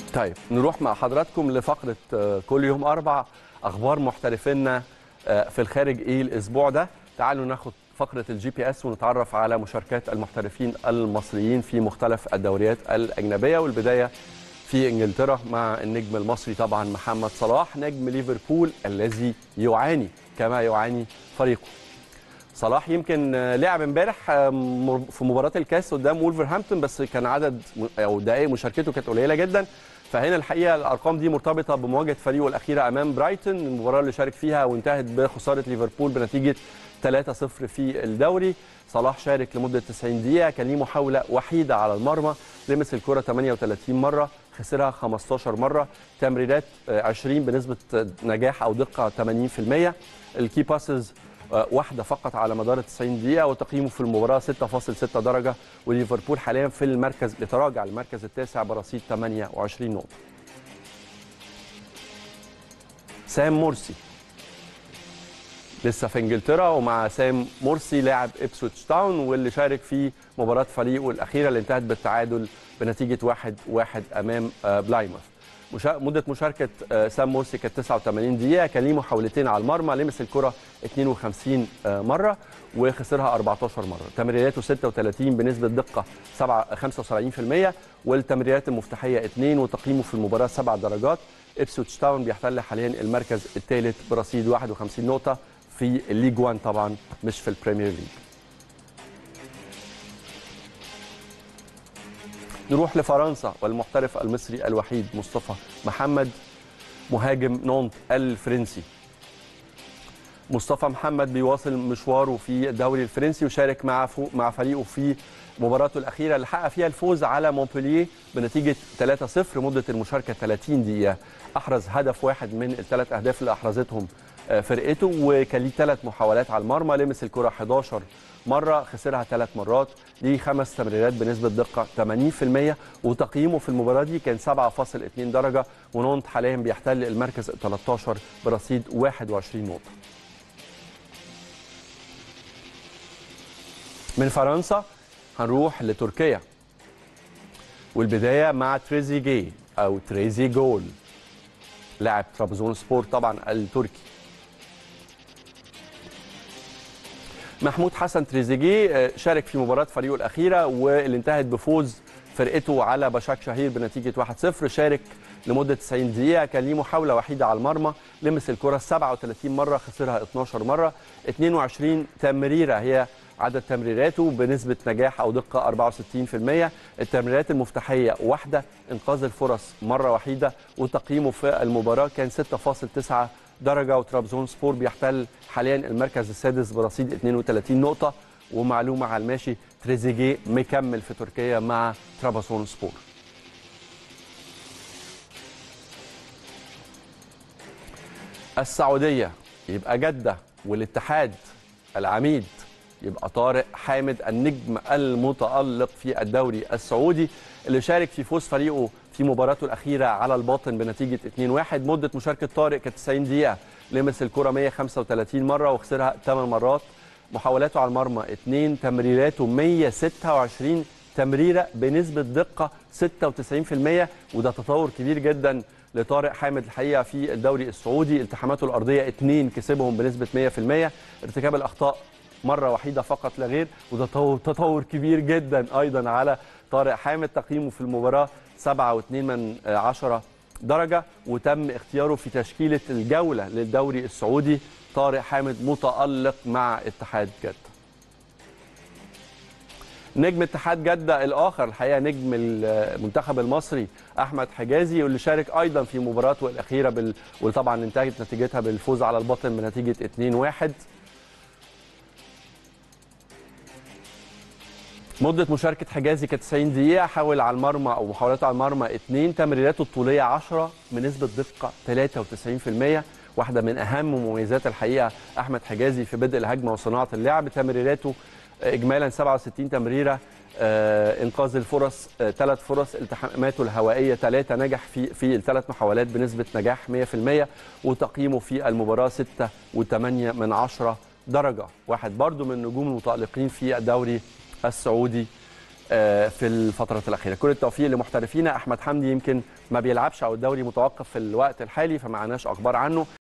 طيب نروح مع حضراتكم لفقره آه، كل يوم اربع اخبار محترفينا آه، في الخارج ايه الاسبوع ده تعالوا ناخد فقره الجي بي اس ونتعرف على مشاركات المحترفين المصريين في مختلف الدوريات الاجنبيه والبدايه في انجلترا مع النجم المصري طبعا محمد صلاح نجم ليفربول الذي يعاني كما يعاني فريقه صلاح يمكن آه، لعب امبارح آه، م- في مباراه الكاس قدام وولفرهامبتون بس كان عدد م- او دقائق مشاركته كانت قليله جدا فهنا الحقيقه الارقام دي مرتبطه بمواجهه فريقه الاخيره امام برايتون المباراه اللي شارك فيها وانتهت بخساره ليفربول بنتيجه 3-0 في الدوري صلاح شارك لمده 90 دقيقه كان ليه محاوله وحيده على المرمى لمس الكره 38 مره خسرها 15 مره تمريرات آه، 20 بنسبه آه، نجاح او دقه 80% الكي باسز آه، واحده فقط على مدار 90 دقيقه وتقييمه في المباراه 6.6 درجه وليفربول حاليا في المركز بيتراجع المركز التاسع برصيد 28 نقطه سام مرسي لسه في انجلترا ومع سام مرسي لاعب ابسويتش تاون واللي شارك في مباراه فريقه الاخيره اللي انتهت بالتعادل بنتيجه 1-1 امام آه، بلايموث مشا... مده مشاركه آه، سام مرسي كانت 89 دقيقه كان ليه محاولتين على المرمى لمس الكره 52 آه، مره وخسرها 14 مره تمريراته 36 بنسبه دقه 7 75% والتمريرات المفتاحيه 2 وتقييمه في المباراه 7 درجات ابسويتش تاون بيحتل حاليا المركز الثالث برصيد 51 نقطه في الليج 1 طبعا مش في البريمير ليج نروح لفرنسا والمحترف المصري الوحيد مصطفى محمد مهاجم نونت الفرنسي مصطفى محمد بيواصل مشواره في الدوري الفرنسي وشارك مع فو مع فريقه في مباراته الاخيره اللي حقق فيها الفوز على مونبلييه بنتيجه 3-0 مده المشاركه 30 دقيقه احرز هدف واحد من الثلاث اهداف اللي احرزتهم آه، فرقته وكان ليه ثلاث محاولات على المرمى لمس الكره 11 مره خسرها ثلاث مرات ليه خمس تمريرات بنسبه دقه 80% وتقييمه في المباراه دي كان 7.2 درجه ونونت حاليا بيحتل المركز ال 13 برصيد 21 نقطه من فرنسا هنروح لتركيا والبدايه مع تريزيجيه او تريزي جول لاعب ترابزون سبور طبعا التركي محمود حسن تريزيجيه آه، شارك في مباراه فريقه الاخيره واللي انتهت بفوز فرقته على بشاك شهير بنتيجه 1-0 شارك لمده 90 دقيقه كان ليه محاوله وحيده على المرمى لمس الكره 37 مره خسرها 12 مره 22 تمريره هي عدد تمريراته بنسبة نجاح أو دقة 64% التمريرات المفتاحية واحدة إنقاذ الفرص مرة وحيدة وتقييمه في المباراة كان 6.9 درجة وترابزون سبور بيحتل حاليا المركز السادس برصيد 32 نقطة ومعلومة على الماشي تريزيجيه مكمل في تركيا مع ترابزون سبور السعودية يبقى جدة والاتحاد العميد يبقى طارق حامد النجم المتألق في الدوري السعودي اللي شارك في فوز فريقه في مباراته الأخيرة على الباطن بنتيجة 2-1 مدة مشاركة طارق كانت 90 دقيقة لمس الكرة 135 مرة وخسرها 8 مرات محاولاته على المرمى 2 تمريراته 126 تمريرة بنسبة دقة 96% وده تطور كبير جدا لطارق حامد الحقيقه في الدوري السعودي التحاماته الارضيه اثنين كسبهم بنسبه 100% ارتكاب الاخطاء مره وحيده فقط لا غير وده تطور, تطور كبير جدا ايضا على طارق حامد تقييمه في المباراه 7.2 من عشرة درجه وتم اختياره في تشكيله الجوله للدوري السعودي طارق حامد متالق مع اتحاد جده نجم اتحاد جده الاخر الحقيقه نجم المنتخب المصري احمد حجازي واللي شارك ايضا في مباراته الاخيره بال... وطبعا انتهت نتيجتها بالفوز على الباطن بنتيجه 2-1 مدة مشاركة حجازي كانت 90 دقيقة حاول على المرمى أو محاولاته على المرمى اثنين تمريراته الطولية 10 بنسبة دقة 93% واحدة من أهم مميزات الحقيقة أحمد حجازي في بدء الهجمة وصناعة اللعب تمريراته اجمالا 67 تمريره آه، انقاذ الفرص ثلاث آه، فرص التحاماته الهوائيه ثلاثه نجح في في الثلاث محاولات بنسبه نجاح 100% وتقييمه في المباراه 6 و8 من 10 درجه واحد برضو من النجوم المتالقين في الدوري السعودي آه، في الفترة الأخيرة كل التوفيق لمحترفينا أحمد حمدي يمكن ما بيلعبش أو الدوري متوقف في الوقت الحالي فمعناش أخبار عنه